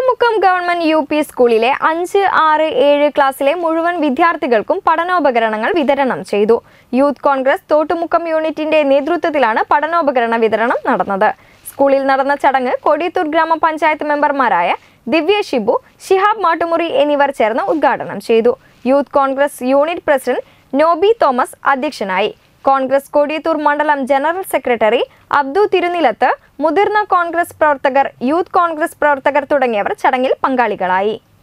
Thottumukkam government U P സ്കൂളിലെ അഞ്ച് ആറ് ഏഴ് ക്ലാസ്സിലെ മുഴുവൻ വിദ്യാർത്ഥികൾക്കും പഠനോപകരണങ്ങൾ വിതരണം ചെയ്തു യൂത്ത് കോൺഗ്രസ് തോട്ടുമുക്കം യൂണിറ്റിന്റെ നേതൃത്വത്തിലാണ് പഠനോപകരണ വിതരണം നടന്നത് സ്കൂളിൽ നടന്ന ചടങ്ങ് കൊടിയത്തൂർ ഗ്രാമപഞ്ചായത്ത് മെമ്പർമാരായ ദിവ്യ ഷിബു ഷിഹാബ് മാട്ടുമുറി എന്നിവർ ചേർന്ന് ഉദ്ഘാടനം ചെയ്തു youth Congress unit president Nobi Thomas അധ്യക്ഷനായി കോൺഗ്രസ് കൊടിയത്തൂർ മണ്ഡലം ജനറൽ സെക്രട്ടറി അബ്ദു തിരുനിലത്ത് മുതിർന്ന കോൺഗ്രസ് പ്രവർത്തകർ യൂത്ത് കോൺഗ്രസ് പ്രവർത്തകർ തുടങ്ങിയവർ ചടങ്ങിൽ പങ്കാളികളായി